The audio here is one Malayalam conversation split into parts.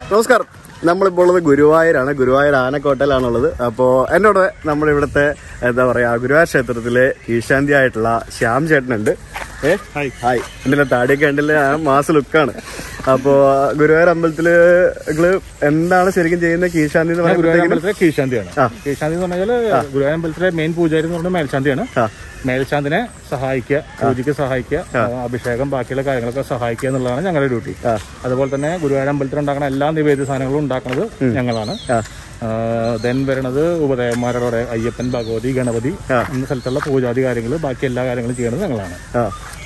നമസ്കാരം നമ്മളിപ്പോൾ ഉള്ളത് ഗുരുവായൂരാണ് ഗുരുവായൂർ ആനക്കോട്ടയിലാണുള്ളത് അപ്പോൾ എന്നോട് നമ്മുടെ ഇവിടുത്തെ എന്താ പറയാ ഗുരുവായൂർ ക്ഷേത്രത്തിലെ ഈശാന്തി ആയിട്ടുള്ള ശ്യാം ചേട്ടനുണ്ട് ഏ ഹായ് ഹായ് എൻ്റെ താടിയൊക്കെ കണ്ടില്ല ആ മാസ് ലുക്കാണ് അപ്പോൾ ഗുരുവായൂർ അമ്പലത്തില് നിങ്ങള് എന്താണ് ശരിക്കും ചെയ്യുന്ന കീശാന്തി എന്ന് ഗുരുവായൂർ പറയുമ്പോഴത്തേക്കും അമ്പലത്തിലെ കീഴ്ശാന്തിയാണ് കീഴ്ശാന്തി എന്ന് പറഞ്ഞാൽ ഗുരുവായൂർ അമ്പലത്തിലെ മെയിൻ പൂജാരി എന്ന് പറഞ്ഞാൽ മേൽശാന്തിയാണ് ആ. മേൽശാന്തിനെ സഹായിക്കുക പൂജയ്ക്ക് സഹായിക്കുക ആ, അഭിഷേകം ബാക്കിയുള്ള കാര്യങ്ങളൊക്കെ സഹായിക്കുക എന്നുള്ളതാണ് ഞങ്ങളുടെ ഡ്യൂട്ടി ആ. അതുപോലെ തന്നെ ഗുരുവായൂർ അമ്പലത്തിൽ ഉണ്ടാക്കുന്ന എല്ലാ നിവേദ്യ സാധനങ്ങളും ഉണ്ടാക്കുന്നത് ഞങ്ങളാണ് ആ. ദെൻ വരുന്നത് ഉപദേവന്മാരുടെ അയ്യപ്പൻ ഭഗവതി ഗണപതി എന്ന സ്ഥലത്തുള്ള പൂജാതി കാര്യങ്ങൾ ബാക്കി എല്ലാ കാര്യങ്ങളും ചെയ്യുന്നത് ഞങ്ങളാണ് ആ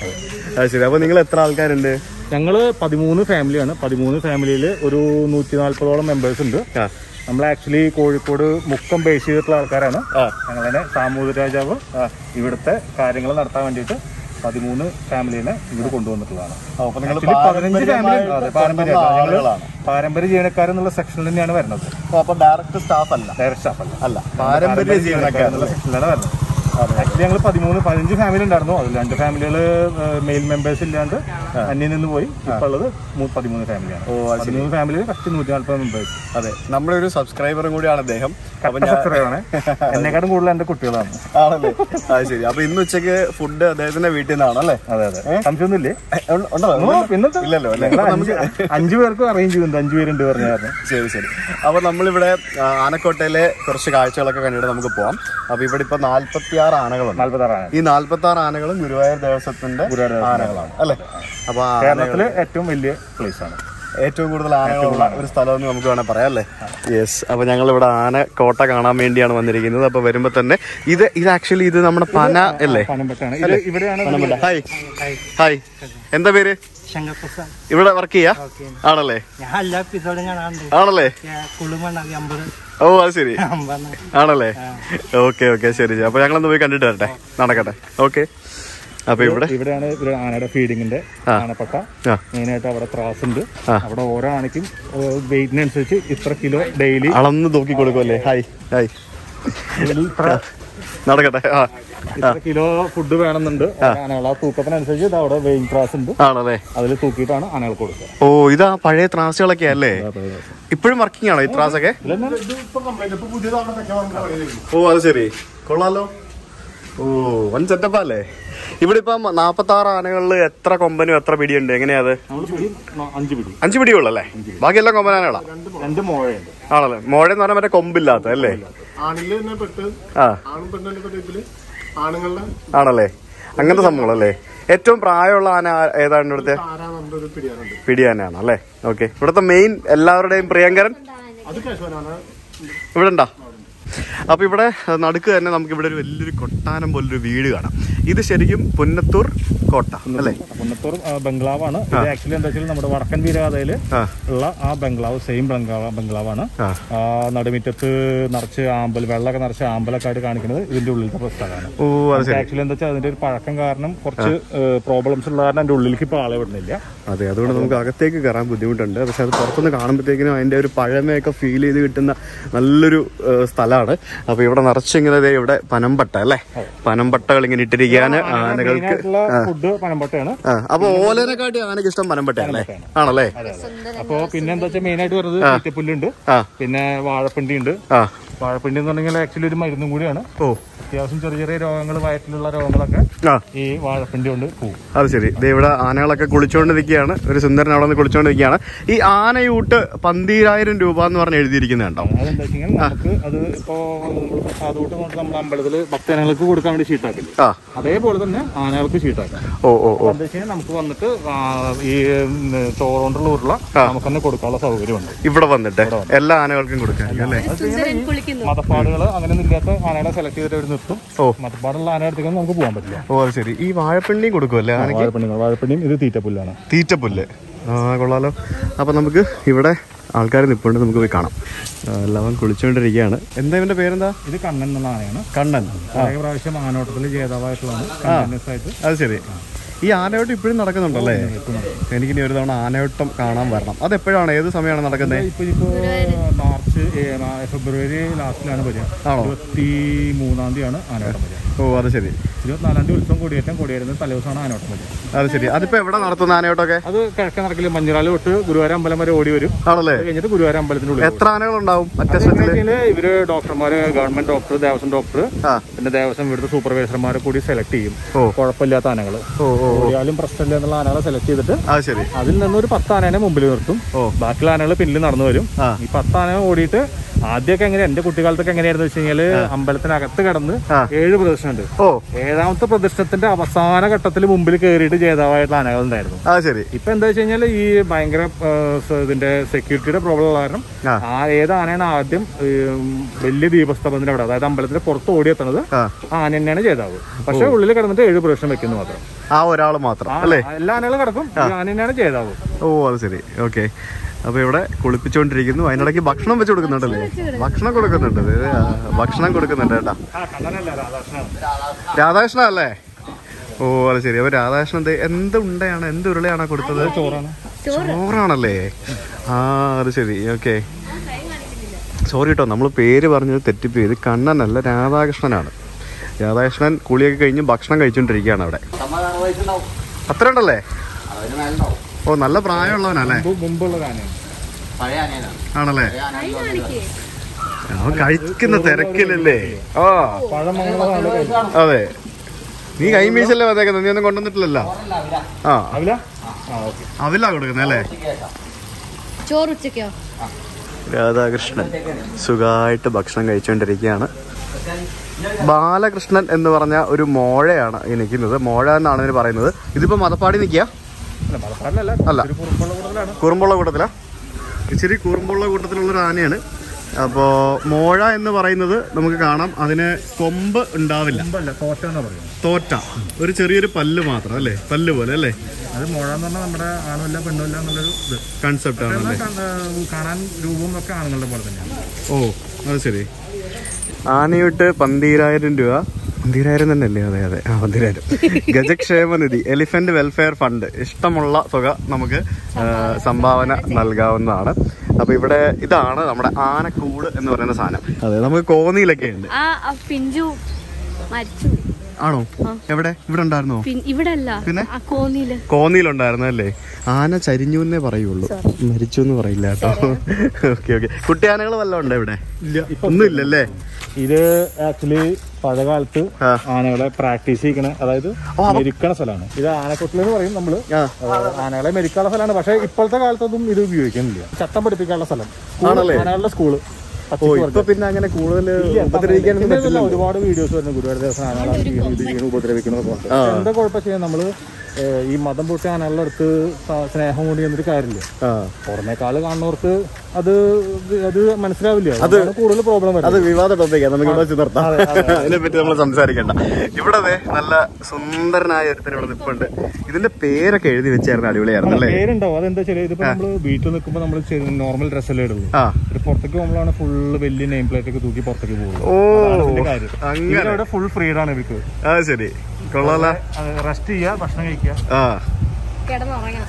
അത് ശരി അപ്പോൾ നിങ്ങൾ എത്ര ആൾക്കാരുണ്ട് ഞങ്ങൾ പതിമൂന്ന് ഫാമിലിയാണ് പതിമൂന്ന് ഫാമിലിയിൽ ഒരു നൂറ്റി നാൽപ്പതോളം മെമ്പേഴ്സ് ഉണ്ട് ആ നമ്മൾ ആക്ച്വലി കോഴിക്കോട് മുക്കം ബേസ് ചെയ്തിട്ടുള്ള ആൾക്കാരാണ് ആ. ഞങ്ങളതിനെ സാമൂതിരി രാജാവ് ഇവിടുത്തെ കാര്യങ്ങൾ നടത്താൻ വേണ്ടിയിട്ട് പതിമൂന്ന് ഫാമിലിനെ ഇവിടെ കൊണ്ടുവന്നിട്ടുള്ളതാണ് അപ്പോൾ നിങ്ങൾ Actually പതിനഞ്ച് ഫാമിലി അതെ, പാരമ്പര്യ ഞങ്ങള് ആളുകളാണ് പാരമ്പര്യ ജീവനക്കാരെന്നുള്ള സെക്ഷനിൽ തന്നെയാണ് വരുന്നത് അപ്പോൾ ഡയറക്റ്റ് സ്റ്റാഫ് അല്ല ഡയറക്റ്റ് സ്റ്റാഫ് അല്ല അല്ല പാരമ്പര്യ ജീവനക്കാർ എന്നുള്ള സെക്ഷനിലാണ് വരുന്നത് ആക്ച്വലി ഞങ്ങൾ പതിമൂന്ന് പതിനഞ്ച് ഫാമിലി ഉണ്ടായിരുന്നു അതിൽ രണ്ട് ഫാമിലികൾ മെയിൽ മെമ്പേഴ്സ് ഇല്ലാണ്ട് അന്യം നിന്ന് പോയി ഇപ്പോൾ ഉള്ളത് മൂ- പതിമൂന്ന് ഫാമിലിയാണ് പതിമൂന്ന് ഫാമിലിയിൽ കറക്റ്റ് നൂറ്റി നാൽപ്പത് മെമ്പേഴ്സ് അതെ നമ്മുടെ ഒരു സബ്സ്ക്രൈബറും കൂടിയാണ് അദ്ദേഹം അപ്പൊ ഞാൻ സബ്സ്ക്രൈബാണ് എന്നെക്കാളും കൂടുതൽ എൻ്റെ കുട്ടികളാണ് ആണല്ലേ അത് ശരി അപ്പൊ ഇന്ന് ഉച്ചക്ക് ഫുഡ് അദ്ദേഹത്തിന്റെ വീട്ടിൽ നിന്നാണ് അല്ലേ അതെ അതെ സംശയമൊന്നുമില്ലേ ഉ- ഉണ്ടോ പിന്നത്തെ ഇല്ലല്ലോ അല്ലേ ഞങ്ങൾ അഞ്ച് അഞ്ചു പേർക്ക് അറേഞ്ച് ചെയ്യുന്നുണ്ട് അഞ്ചു പേരുണ്ട് പറഞ്ഞായിരുന്നു ശരി ശരി അപ്പൊ നമ്മളിവിടെ ആ, ആനക്കോട്ടയിലെ കുറച്ച് കാഴ്ചകളൊക്കെ കണ്ടിട്ട് നമുക്ക് പോവാം അപ്പൊ ഇവിടെ ഇപ്പൊ നാല്പത്തി ആറ് ആനകളുണ്ട് നാല്പത്താറാണ് ഈ നാല്പത്തി ആറ് ആനകളും ഗുരുവായൂർ ദേവസ്വത്തിന്റെ ആനകളാണ് അല്ലേ അപ്പൊ ആ കേരളത്തിലെ ഏറ്റവും വലിയ പ്ലേസ് ആണ് ഏറ്റവും കൂടുതൽ ആനകളുള്ള ഒരു സ്ഥലം എന്ന് നമുക്ക് വേണേൽ പറയാം അല്ലേ യെസ് അപ്പൊ ഞങ്ങൾ ഇവിടെ ആന കോട്ട കാണാൻ വേണ്ടിയാണ് വന്നിരിക്കുന്നത് അപ്പൊ വരുമ്പോ തന്നെ ഇത് ഇത് ആക്ച്വലി ഇത് നമ്മുടെ പന അല്ലേ പനമ്പറ്റാണ് ഇത് ഇവിടെയാണ് ഹായ് ഹായ് എന്താ പേര് ശങ്കർപ്രസാദ് ഇവിടെ വർക്ക് ചെയ്യാ ആണല്ലേ ഞാൻ എല്ലാ എപ്പിസോഡും കാണാറുണ്ട് ആണല്ലേ കുളുമണ്ണാതി അമ്പത് ഓ അത് ശരി അമ്പത് ആണല്ലേ ഓക്കെ ഓക്കെ ശരി ശരി അപ്പൊ ഞങ്ങളൊന്ന് പോയി കണ്ടിട്ട് വരട്ടെ നടക്കട്ടെ ഓക്കെ അപ്പൊ ഇവിടെ ഇവിടെയാണ് ഇവിടെ ആനയുടെ ഫീഡിങ്ങിന്റെ ആനപ്പട്ട ആ. മെയിനായിട്ട് അവിടെ ത്രാസ് ഉണ്ട് അവിടെ ഓരോ ആനയ്ക്കും വെയിറ്റിനനുസരിച്ച് ഇത്ര കിലോ ഡെയിലി അളന്ന് തൂക്കി കൊടുക്കുമല്ലേ ഹായ് ഹായ് നടക്കട്ടെ ആ ഇത്ര കിലോ ഫുഡ് വേണമെന്നുണ്ട് ആനകൾ ആ തൂക്കത്തിനനുസരിച്ച് ഇത് അവിടെ വെയിങ് ത്രാസ് ഉണ്ട് ആണല്ലേ അതിൽ തൂക്കിയിട്ടാണ് ആനകൾ കൊടുക്കുക ഓ ഇതാ പഴയ ത്രാസുകളൊക്കെ അല്ലേ ഇപ്പോഴും വർക്കിംഗ് ആണോ ഈ ത്രാസൊക്കെ ഓ അത് ശരി കൊള്ളാലോ ഓ വൻ സെറ്റപ്പ് അല്ലേ ഇവിടെ ഇപ്പം നാപ്പത്തി ആറ് ആനകളിൽ എത്ര കൊമ്പനും എത്ര പിടിയുണ്ട് എങ്ങനെയാ അത് നമ്മൾ പിടി ന- അഞ്ച് പിടി അഞ്ച് പിടിയുള്ളല്ലേ ബാക്കിയെല്ലാം കൊമ്പൻ ആനകളാ രണ്ട് മോഴയുണ്ട് ആണല്ലേ മോഴെന്ന് പറഞ്ഞാൽ മറ്റേ കൊമ്പില്ലാത്ത അല്ലേ ആണില് തന്നെ പെട്ട് ആ ആണും പെണ്ണും പെട്ട് ഇതില് ആണുങ്ങളുടെ ആണല്ലേ അങ്ങനത്തെ സംഭവങ്ങളല്ലേ ഏറ്റവും പ്രായമുള്ള ആന ആ- ഏതാണ് ഇവിടുത്തെ ആരാന്ന് പറഞ്ഞ ഒരു പിടിയാനുണ്ട് പിടിയാനാണ് അല്ലേ ഓക്കെ ഇവിടുത്തെ മെയിൻ എല്ലാവരുടെയും പ്രിയങ്കരൻ അത് കേശവനാണ് ഇവിടെ ഉണ്ടോ അപ്പൊ ഇവിടെ നടുക്ക് തന്നെ നമുക്ക് ഇവിടെ ഒരു വലിയൊരു കൊട്ടാനം പോലൊരു വീട് കാണാം ഇത് ശരിക്കും പുന്നത്തൂർ കോട്ട അല്ലേ പുന്നത്തൂർ ആ, ബംഗ്ലാവാണ് ഇത് ആക്ച്വലി എന്താ വെച്ചാൽ നമ്മുടെ വടക്കൻ വീരഗാഥയിൽ ആ. ഉള്ള ആ ബംഗ്ലാവ് സെയിം ബംഗ്ലാവ് ബംഗ്ലാവാണ് ആ. ആ, നടുമുറ്റത്ത് നിറച്ച് ആമ്പൽ വെള്ളമൊക്കെ നിറച്ച് ആമ്പലൊക്കെ ആയിട്ട് കാണിക്കുന്നത് ഇതിന്റെ ഉള്ളിലത്തെ സ്ഥലമാണ് ഓ അത് ശരി ആക്ച്വലി എന്താ വെച്ചാൽ അതിന്റെ ഒരു പഴക്കം കാരണം കുറച്ച് പ്രോബ്ലംസ് ഉള്ള കാരണം അതിന്റെ ഉള്ളിലേക്ക് ഇപ്പൊ ആളെ വിടുന്നില്ല അതെ അതുകൊണ്ട് നമുക്ക് അകത്തേക്ക് കയറാൻ ബുദ്ധിമുട്ടുണ്ട് പക്ഷെ അത് പുറത്തുനിന്ന് കാണുമ്പോഴത്തേക്കിനും അതിന്റെ ഒരു പഴമയൊക്കെ ഫീൽ ചെയ്ത് കിട്ടുന്ന നല്ലൊരു ഏഹ്, സ്ഥലമാണ് അപ്പൊ ഇവിടെ നിറച്ചിങ്ങനെ ദേ ഇവിടെ പനമ്പട്ട അല്ലേ പനമ്പട്ടകൾ ഇങ്ങനെ ഇട്ടിരിക്കാന് ആനകൾക്ക് ഫുഡ് പനമ്പട്ടയാണ് ആ അപ്പൊ ഓലനെക്കാട്ടി ആനക്ക് ഇഷ്ടം പനമ്പട്ടയല്ലേ ആണല്ലേ അപ്പൊ പിന്നെ എന്താ വെച്ചാൽ മെയിൻ ആയിട്ട് വരുന്നത് തീറ്റപ്പുല്ലുണ്ട് ആ. പിന്നെ വാഴപ്പിണ്ടി ഉണ്ട് ആ വാഴപ്പിണ്ടി എന്ന് പറഞ്ഞാൽ ആക്ച്വലി ഒരു മരുന്നും കൂടിയാണ് ഓ അത്യാവശ്യം ചെറിയ ചെറിയ രോഗങ്ങൾ വയറ്റിലുള്ള രോഗങ്ങളൊക്കെ ആ ഈ വാഴപ്പിണ്ടി കൊണ്ട് പോവും അത് ശരി ദേ ഇവിടെ ആനകളൊക്കെ കുളിച്ചുകൊണ്ട് നിൽക്കുകയാണ് ഒരു സുന്ദരൻ അവിടെ നിന്ന് കുളിച്ചുകൊണ്ട് നിൽക്കുകയാണ് ഈ ആനയൂട്ട് പന്തീരായിരം രൂപ എന്ന് പറഞ്ഞ് എഴുതിയിരിക്കുന്നുണ്ടോ അതെന്താ വെച്ചാൽ നമുക്ക് അത് ഇപ്പോ നമ്മൾ പ്രസാദൂട്ട് കൊണ്ട് നമ്മൾ അമ്പലത്തില് ഭക്തജനങ്ങൾക്ക് കൊടുക്കാൻ വേണ്ടി ഷീട്ടാക്കില്ല ആ അതേപോലെ തന്നെ ആനകൾക്ക് ഷീട്ടാക്കാം ഓ ഓ ഓ എന്താ വെച്ചാൽ നമുക്ക് വന്നിട്ട് ആ, ഈ ഉം, ചോറുകൊണ്ടുള്ള ഉരുള നമുക്ക് തന്നെ കൊടുക്കാനുള്ള സൗകര്യമുണ്ട് ഇവിടെ വന്നിട്ട് എല്ലാ ആനകൾക്കും കൊടുക്കാൻ അല്ലേ മതപ്പാടുകൾ അങ്ങനെയൊന്നും ഇല്ലാത്ത ആനകളെ സെലക്ട് ചെയ്തിട്ട് അവർ നിർത്തും ഓ. മതപ്പാടുള്ള ആന എടുത്തേക്കാൻ നമുക്ക് പോകാൻ പറ്റില്ല ഓ അത് ശരി ഈ വാഴപ്പിണ്ടിയും കൊടുക്കുമല്ലേ ആനക്ക് വാഴപ്പിണ്ടികൾ വാഴപ്പിണ്ടിയും ഇത് തീറ്റപ്പുല്ലാണ് തീറ്റപ്പുല്ല് ആ കൊള്ളാലോ അപ്പൊ നമുക്ക് ഇവിടെ ആൾക്കാർ നിൽപ്പുണ്ട് നമുക്ക് പോയി കാണാം ആ, എല്ലാവരും കുളിച്ചുകൊണ്ടിരിക്കുകയാണ് എന്താ ഇവന്റെ പേരെന്താ ഇത് കണ്ണൻ എന്നുള്ള ആനയാണ് കണ്ണൻ കുറേ പ്രാവശ്യം ആനോട്ടത്തിൽ ജേതാവായിട്ടുള്ളതാണ് കണ്ടിന്യൂസ് ആയിട്ട് അത് ശരി ഈ ആനയോട്ടം ഇപ്പോഴും നടക്കുന്നുണ്ടല്ലേ എനിക്കിനി ഒരു തവണ ആനയോട്ടം കാണാൻ വരണം അത് എപ്പോഴാണ് ഏത് സമയമാണ് നടക്കുന്നത് ഇപ്പൊ ഇപ്പോ മാർച്ച് മാർച്ച് ഏ, മാ- ഫെബ്രുവരി ലാസ്റ്റിലാണ് വരിക ആണോ? ഇരുപത്തി മൂന്നാം തീയതിയാണ് ആനയോട്ടം വരിക ഓ അത് ശരി ഇരുപത്തിനാലാം തീയതി ഉത്സവം കൊടിയേറ്റം കൊടിയേറുന്ന തലേദിവസമാണ് ആനയോട്ടം വരിക അത് ശരി അതിപ്പോ എവിടെ നടത്തുന്ന ആനയോട്ടൊക്കെ അത് കിഴക്കൻ നടക്കിൽ മഞ്ഞുറാല് തൊട്ട് ഗുരുവായൂർ അമ്പലം വരെ ഓടി വരും ആണല്ലേ അത് കഴിഞ്ഞിട്ട് ഗുരുവായൂർ അമ്പലത്തിനുള്ളിൽ എത്ര ആനകളുണ്ടാവും അറ്റസ്റ്റന്റില് കഴിഞ്ഞാല് ഇവര് ഡോക്ടർമാര് ഗവൺമെന്റ് ഡോക്ടർ ദേവസ്വം ഡോക്ടർ ആ പിന്നെ ദേവസ്വം ഇവിടുത്തെ സൂപ്പർവൈസർമാരെ കൂടി സെലക്ട് ചെയ്യും ഓ. കുഴപ്പമില്ലാത്ത ആനകൾ ഓ ഓ ഓടിയാലും പ്രശ്നമില്ല എന്നുള്ള ആനകളെ സെലക്ട് ചെയ്തിട്ട് അത് ശരി അതിൽ നിന്ന് ഒരു പത്ത് ആനേനെ മുമ്പിൽ നിർത്തും ഓ. ബാക്കിയുള്ള ആനകൾ പിന്നിൽ നടന്നു വരും ആ. ഈ പത്ത് ആന ഓടിയിട്ട് ആദ്യമൊക്കെ എങ്ങനെ എന്റെ കുട്ടിക്കാലത്തൊക്കെ എങ്ങനെയായിരുന്നു വെച്ച് കഴിഞ്ഞാല് അമ്പലത്തിനകത്ത് കിടന്ന് ആ. ഏഴ് പ്രദർശനമുണ്ട് ഓ ഏഴാമത്തെ പ്രദർശനത്തിന്റെ അവസാന ഘട്ടത്തിൽ മുമ്പിൽ കയറിയിട്ട് ജേതാവായിട്ടുള്ള ആനകൾ ഉണ്ടായിരുന്നു അത് ശരി ഇപ്പൊ എന്താ വെച്ച് കഴിഞ്ഞാൽ ഈ ഭയങ്കര ആ, സ- ഇതിന്റെ സെക്യൂരിറ്റിയുടെ പ്രോബ്ലം ഉള്ള കാരണം ആ. ആ ഏത് ആനയാണ് ആദ്യം ഈ, ഉം, വലിയ ദീപസ്തംഭത്തിന്റെ അവിടെ അതായത് അമ്പലത്തിന്റെ പുറത്ത് ഓടിയെത്തുന്നത് ആ ആ ആന തന്നെയാണ് ജേതാവ് പക്ഷെ ഉള്ളിൽ കിടന്നിട്ട് ഏഴ് പ്രദർശനം വെക്കുന്നു മാത്രം ആ ഒരാൾ മാത്രം ആ, അല്ലേ എല്ലാ ആനകളും കിടക്കും ഈ ആന തന്നെയാണ് ജേതാവ് ഓ അത് ശരി ഓക്കെ അപ്പൊ ഇവിടെ കുളിപ്പിച്ചുകൊണ്ടിരിക്കുന്നു അതിനിടയ്ക്ക് ഭക്ഷണം വെച്ച് കൊടുക്കുന്നുണ്ടല്ലേ ഭക്ഷണം കൊടുക്കുന്നുണ്ട് ഇത്, ആ, ഭക്ഷണം കൊടുക്കുന്നുണ്ട് കേട്ടാ ആ കണ്ണനല്ല രാധാകൃഷ്ണനാണ് രാധാകൃഷ്ണൻ അല്ലേ ഓ അത് ശരി അപ്പൊ രാധാകൃഷ്ണൻ എന്ത് എന്ത് ഉണ്ടയാണ് എന്ത് ഉരുളയാണ് കൊടുത്തത് ചോറാണ് ചോറാണല്ലേ ആ അത് ശരി ഓക്കെ സോറി കേട്ടോ നമ്മൾ പേര് പറഞ്ഞത് തെറ്റിപ്പോയി ഇത് കണ്ണനല്ല രാധാകൃഷ്ണനാണ് രാധാകൃഷ്ണൻ കുളിയൊക്കെ കഴിഞ്ഞ് ഭക്ഷണം കഴിച്ചുകൊണ്ടിരിക്കുകയാണ് അവിടെ അത്ര ഉണ്ടല്ലേ ഓ നല്ല പ്രായമുള്ളവനല്ലേ മുമ്പ് മുമ്പുള്ള ആനയാണ് ആണല്ലേ അവൻ കഴിക്കുന്ന തിരക്കിലല്ലേ ആ പഴമംഗളമാണ് അതെ നീ കൈമീശല്ലേ വന്നേക്കുന്നത് നീ ഒന്നും കൊണ്ടുവന്നിട്ടില്ലല്ലോ ആ അവില ആ ഓക്കെ അവിലാ കൊടുക്കുന്നേ അല്ലേ ചോറ് ഉച്ചയ്ക്കോ രാധാകൃഷ്ണൻ സുഖമായിട്ട് ഭക്ഷണം കഴിച്ചുകൊണ്ടിരിക്കുകയാണ് ബാലകൃഷ്ണൻ എന്ന് പറഞ്ഞ ഒരു മോഴയാണ് ഈ നിൽക്കുന്നത് മോഴ എന്നാണ് ഇതിന് പറയുന്നത് ഇതിപ്പോ മതപ്പാടി നിൽക്കുക അല്ല മലപ്പാടിലല്ല അല്ല. ഒരു കുറുമ്പുള്ള കൂടുതലാണ് കുറുമ്പുള്ള കൂട്ടത്തിലാ ഇച്ചിരി കുറുമ്പുള്ള കൂട്ടത്തിലുള്ള ഒരു ആനയാണ് അപ്പോൾ മോഴ എന്ന് പറയുന്നത് നമുക്ക് കാണാം അതിന് കൊമ്പ് ഉണ്ടാവില്ല മുമ്പല്ല തോറ്റ എന്നാ പറയുന്നത് തോറ്റ ഒരു ചെറിയൊരു പല്ല് മാത്രം അല്ലേ പല്ല് പോലെ അല്ലേ അത് മുഴ എന്ന് പറഞ്ഞാൽ നമ്മുടെ ആണുമില്ല പെണ്ണുമില്ല എന്നുള്ളൊരു ഇത് കൺസെപ്റ്റ് ആണല്ലേ എന്നാൽ കാ- കാണാൻ രൂപവും ഒക്കെ ആണുങ്ങളുടെ പോലെ തന്നെയാണ് ഓ അത് ശരി ആനയൊട്ട് പന്തീരായിരം രൂപ പന്തീരായിരം തന്നെ അല്ലേ അതെ അതെ ആ പന്തീരായിരം Gajakshema Nidhi elephant welfare fund ഇഷ്ടമുള്ള തുക നമുക്ക് ആ, സംഭാവന നൽകാവുന്നതാണ് അപ്പൊ ഇവിടെ ഇതാണ് നമ്മുടെ ആനക്കൂട് എന്ന് പറയുന്ന സാധനം അതെ നമുക്ക് കോന്നിയിലൊക്കെ ഉണ്ട് ആ ആ പിഞ്ചു മരിച്ചു ആണോ എവിടെ ഇവിടെ ഉണ്ടായിരുന്നോ പിൻ- ഇവിടെ അല്ല പിന്നെ? ആ കോന്നിയില് കോന്നിയിലുണ്ടായിരുന്നു അല്ലേ ആന ചരിഞ്ഞു എന്നേ പറയുള്ളൂ മരിച്ചു എന്ന് പറയില്ല കേട്ടോ ഓക്കെ ഓക്കെ കുട്ടി ആനകൾ വല്ലതും ഉണ്ടോ ഇവിടെ ഇല്ല ഒന്നും ഇല്ലല്ലേ ഇത് ആക്ച്വലി പഴയ കാലത്ത് ആ. ആനകളെ പ്രാക്ടീസ് ചെയ്യിക്കണ അതായത് മെരിക്കണ സ്ഥലമാണ് ഇത് ആനക്കൊട്ടിൽ എന്ന് പറയും നമ്മള് ആ ആ, ആനകളെ മെരിക്കാനുള്ള സ്ഥലമാണ് പക്ഷെ ഇപ്പോഴത്തെ കാലത്തൊന്നും ഇത് ഉപയോഗിക്കുന്നില്ല ചട്ടം പഠിപ്പിക്കാനുള്ള സ്ഥലം ആണല്ലേ? ആനകളുടെ സ്കൂള് ഓ ഇപ്പൊ പിന്നെ അങ്ങനെ കൂടുതൽ ഉപദ്രവിക്കാനൊന്നും പിന്നെ പറ്റില്ല ഇതല്ല, ഒരുപാട് വീഡിയോസ് വരുന്നു ഗുരുവായൂർ ദേവസ്വം ആനകളെ ഇത് ചെയ്യണം, ഇത് ചെയ്യണം, ഉപദ്രവിക്കണമൊക്കെ ഉണ്ട്. പക്ഷെ എന്താ കുഴപ്പം ചെയ്യാൻ നമ്മള് ഏ, ഈ മതം പൊട്ടി ആനകളുടെ അടുത്ത് സ- സ്നേഹം കൊണ്ട് ചെയ്യുന്നൊരു കാര്യമില്ല ആ പുറമേക്കാള് കാണുന്നവർക്ക് അത് ഇത് അത് മനസ്സിലാവില്ല അതാണ് കൂടുതൽ പ്രോബ്ലം അത് വരുന്നത് വിവാദ ടോപ്പിക്കാണ് നമുക്ക് ഇവിടെ വെച്ച് നിർത്താം അതിനെ പറ്റി നമ്മൾ സംസാരിക്കണ്ട ഇവിടെ ദേ നല്ല സുന്ദരനായ ഒരുത്തൻ ഇവിടെ നിൽപ്പുണ്ട് ഇതിന്റെ പേരൊക്കെ എഴുതി വെച്ചായിരുന്നു അടിപൊളിയായിരുന്നു അല്ലേ പേരുണ്ടാവും അതെന്താ വെച്ചാൽ ഇതിപ്പോ നമ്മള് വീട്ടിൽ നിൽക്കുമ്പോൾ നമ്മൾ നോർമൽ ഡ്രസ്സല്ലേ ഇടുള്ളൂ ആ ഒരു പുറത്തേക്ക് പോകുമ്പോഴാണ് ഫുള്ള് വലിയ നെയിം പ്ലേറ്റ് ഒക്കെ തൂക്കി പുറത്തേക്ക് പോകുള്ളൂ ഓ അതാണ് ഇതിന്റെ കാര്യം അങ്ങനെ ഇതിലവിടെ ഫുൾ ഫ്രീഡാണ് ഇവർക്ക് അത് ശരി കൊള്ളാല റെസ്റ്റ് ചെയ്യുക ഭക്ഷണം കഴിക്കുക ആ കിടന്നുറങ്ങണം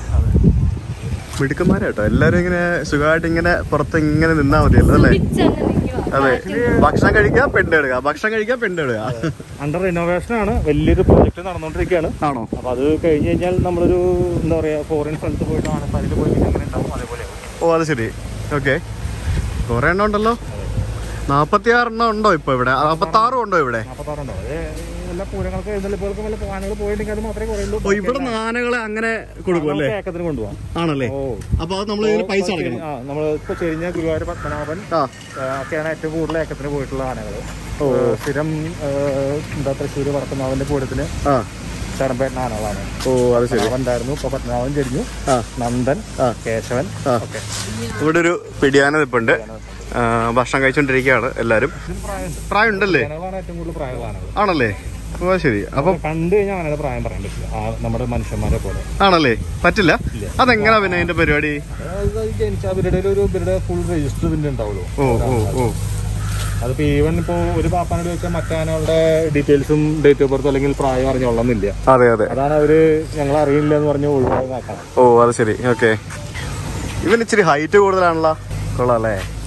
മിടുക്കന്മാരാട്ടോ എല്ലാരും ഇങ്ങനെ സുഖമായിട്ട് ഇങ്ങനെ പുറത്ത് ഇങ്ങനെ നിന്നാ മതിയല്ലോ അല്ലേ പിച്ചങ്ങ് നിൽക്കുവാ. അതെ ഭക്ഷണം കഴിക്കുക പെണ്ണെടുക ഭക്ഷണം കഴിക്കുക പെണ്ണെടുക അണ്ടർ റിനോവേഷൻ ആണ് വലിയൊരു പ്രോജക്റ്റ് നടന്നുകൊണ്ടിരിക്കുകയാണ് ആണോ അപ്പൊ അത് കഴിഞ്ഞ് കഴിഞ്ഞാൽ നമ്മളൊരു എന്താ പറയാ ഫോറിൻ സ്ഥലത്ത് പോയിട്ട് ആനപ്പാലിൽ പോയി എങ്ങനെ ഉണ്ടാവും അതേപോലെ ഓ അത് ശരി ഓക്കെ കുറെ എണ്ണം ഉണ്ടല്ലോ നാപ്പത്തി ആറെണ്ണം ഉണ്ടോ ഇപ്പൊ ഇവിടെ നാപ്പത്തി ആറും ഉണ്ടോ ഇവിടെ നാൽപ്പത്താറുണ്ടാവും അത് എല്ലാ പൂരങ്ങൾക്ക് എഴുന്നള്ളിപ്പുകൾക്കും വല്ല ആനകൾ പോയിട്ടുണ്ടെങ്കിൽ അത് മാത്രമേ കുറയുള്ളൂ ഓ ഇവിടെ ആനകളെ അങ്ങനെ കൊടുക്കും അല്ലേ നമുക്ക് ഏക്കത്തിന് കൊണ്ടുപോകാം ആണല്ലേ ഓ അപ്പൊ അത് നമ്മൾ ഇതിന് പൈസ അടക്കണം ആ നമ്മൾ ഇപ്പൊ ചെരിഞ്ഞ ഗുരുവായൂർ പത്മനാഭൻ ആ ആ, ഒക്കെയാണ് ഏറ്റവും കൂടുതൽ ഏക്കത്തിന് പോയിട്ടുള്ള ആനകൾ സ്ഥിരം ആ, എന്താ തൃശ്ശൂർ വടക്കുന്നാവിന്റെ പൂരത്തിന് ആ ചടമ്പേട്ട ആനകളാണ് ഓ അത് ശരി പത്മനാഭൻ ഉണ്ടായിരുന്നു ഇപ്പൊ പത്മനാഭൻ ചെരിഞ്ഞു ആ നന്ദൻ ആ. കേശവൻ ആ. ഒക്കെ ഇവിടെ ഒരു പിടിയാന നിപ്പുണ്ട് ആ, ഭക്ഷണം കഴിച്ചോണ്ടിരിക്കുകയാണ് എല്ലാരും പ്രായം ഉണ്ടല്ലേ ആനകളാണ് ഏറ്റവും കൂടുതൽ പ്രായമുള്ള ആനകൾ ആണല്ലേ ഓ അത് ശരി അപ്പം കണ്ടു കഴിഞ്ഞാൽ ആനയുടെ പ്രായം പറയാൻ പറ്റില്ല ആ, നമ്മുടെ മനുഷ്യന്മാരെ പോലെ ആണല്ലേ പറ്റില്ല അതെങ്ങനാ പിന്നെ അതിന്റെ പരിപാടി അതായത് ജനിച്ച അവരുടെ ഒരു ഇവരുടെ ഫുൾ രജിസ്റ്റർ ഇതിന്റെ ഉണ്ടാവുള്ളൂ ഓ ഓ ഓ അതിപ്പോ ഈവൻ ഇപ്പോ ഒരു പാപ്പാനോട് ചോദിച്ചാൽ മറ്റാനകളുടെ ഡീറ്റെയിൽസും ഡേറ്റ് ഓഫ് ബർത്ത് അല്ലെങ്കിൽ പ്രായം അറിഞ്ഞോളന്നില്ല അതെ അതെ അതാണ് അവര് ഞങ്ങൾ അറിയില്ല എന്ന് പറഞ്ഞ് ഒഴിവാക്കാൻ ഓ അത് ശരി ഓക്കെ ഇവൻ ഇച്ചിരി ഹൈറ്റ് കൂടുതലാണല്ലോ കൊള്ളാം അല്ലേ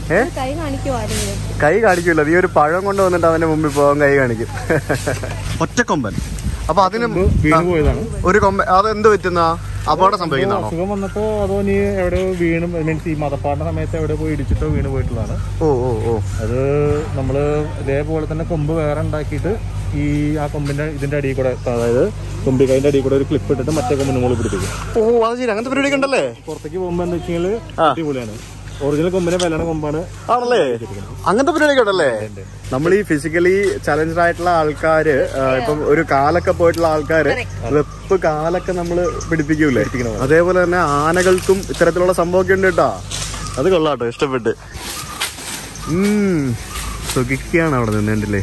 ഏ കൈ കാണിക്കുമായിരുന്നു കൈ കാണിക്കില്ല നീ ഒരു പഴം കൊണ്ട് വന്നിട്ട് അവന്റെ മുമ്പിൽ പോകാൻ കൈ കാണിക്കും ഒറ്റക്കൊമ്പൻ അപ്പൊ അതിന് വീണ് പോയതാണ് ഒരു കൊമ്പൻ അത് എന്ത് പറ്റുന്ന അപകടം സംഭവിക്കുന്നതാണോ അസുഖം വന്നിട്ടോ അതോ നീ എവിടെയോ വീണ് മീൻസ് ഈ മതപ്പാടിന്റെ സമയത്ത് എവിടെ പോയി ഇടിച്ചിട്ടോ വീണ് പോയിട്ടുള്ളതാണ് ഓ ഓ ഓ അത് നമ്മള് ഇതേപോലെ തന്നെ കൊമ്പ് വേറെ ഉണ്ടാക്കിയിട്ട് ഈ ആ കൊമ്പിന്റെ ഇതിന്റെ അടിയിൽ കൂടെ അതായത് തുമ്പിക്കൈന്റെ അടിയിൽ കൂടെ ഒരു ക്ലിപ്പ് ഇട്ടിട്ട് മറ്റേ കൊമ്പിന് മുകളിൽ പിടിപ്പിക്കും ഓ അത് ശരി അങ്ങനത്തെ പരിപാടി ഉണ്ടല്ലേ പുറത്തേക്ക് പോകുമ്പോ എന്താ വെച്ചാൽ അടിപൊളിയാണ് ഒറിജിനൽ കൊമ്പിനെ വെല്ലണ കൊമ്പാണ് ആണല്ലേ അങ്ങനത്തെ പരിപാടി ഉണ്ടല്ലേ നമ്മൾ ഈ ഫിസിക്കലി ചലഞ്ചഡ് ആയിട്ടുള്ള ആൾക്കാര് ആ, ഇപ്പം ഒരു കാലൊക്കെ പോയിട്ടുള്ള ആൾക്കാര് വെപ്പ് കാലൊക്കെ നമ്മൾ പിടിപ്പിക്കൂലേ അതേപോലെ തന്നെ ആനകൾക്കും ഇത്തരത്തിലുള്ള സംഭവമൊക്കെ ഉണ്ട് കേട്ടാ അത് കൊള്ളാട്ടോ ഇഷ്ടപ്പെട്ട് ഉം സുഖിക്കുകയാണ് അവിടെ നിന്നേണ്ടില്ലേ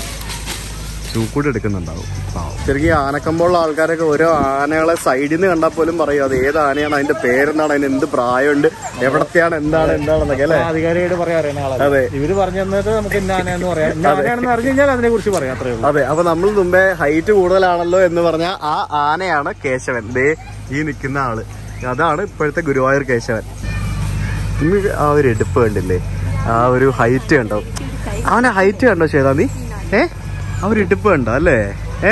ചൂക്കൂടി എടുക്കുന്നുണ്ടാവും പാവം. ശരിക്കും ഈ ആനക്കമ്പുള്ള ആൾക്കാരൊക്കെ ഓരോ ആനകളെ സൈഡിൽ നിന്ന് കണ്ടാൽ പോലും പറയും അത് ഏത് ആനയാണ് അതിന്റെ പേരെന്താണ് അതിന് എന്ത് പ്രായമുണ്ട് എവിടത്തെയാണ് എന്താണ് എന്താണെന്നൊക്കെ അല്ലേ ആധികാരികമായിട്ട് പറയാൻ അറിയുന്ന ആളാണ് അതെ. ഇവര് പറഞ്ഞു തന്നിട്ട് നമുക്ക് ഇന്ന ആനയെന്ന് പറയാം ഇന്ന ആനയാണെന്ന് അറിഞ്ഞു കഴിഞ്ഞാൽ അതിനെ കുറിച്ച് പറയാം അത്രേ ഉള്ളൂ അതെ അപ്പൊ നമ്മൾ മുമ്പേ ഹൈറ്റ് കൂടുതലാണല്ലോ എന്ന് പറഞ്ഞ ആ ആനയാണ് കേശവൻ ദേ ഈ നിൽക്കുന്ന ആള് അതാണ് ഇപ്പോഴത്തെ ഗുരുവായൂർ കേശവൻ ഇന്ന് ആ ഒരു എടുപ്പ് കണ്ടില്ലേ ആ ഒരു ഹൈറ്റ് കണ്ടോ അവനെ ഹൈറ്റ് കണ്ടോ ചേതാ നീ ഏ ആ ഒരു ഇടുപ്പ് കണ്ടോ അല്ലേ ഏ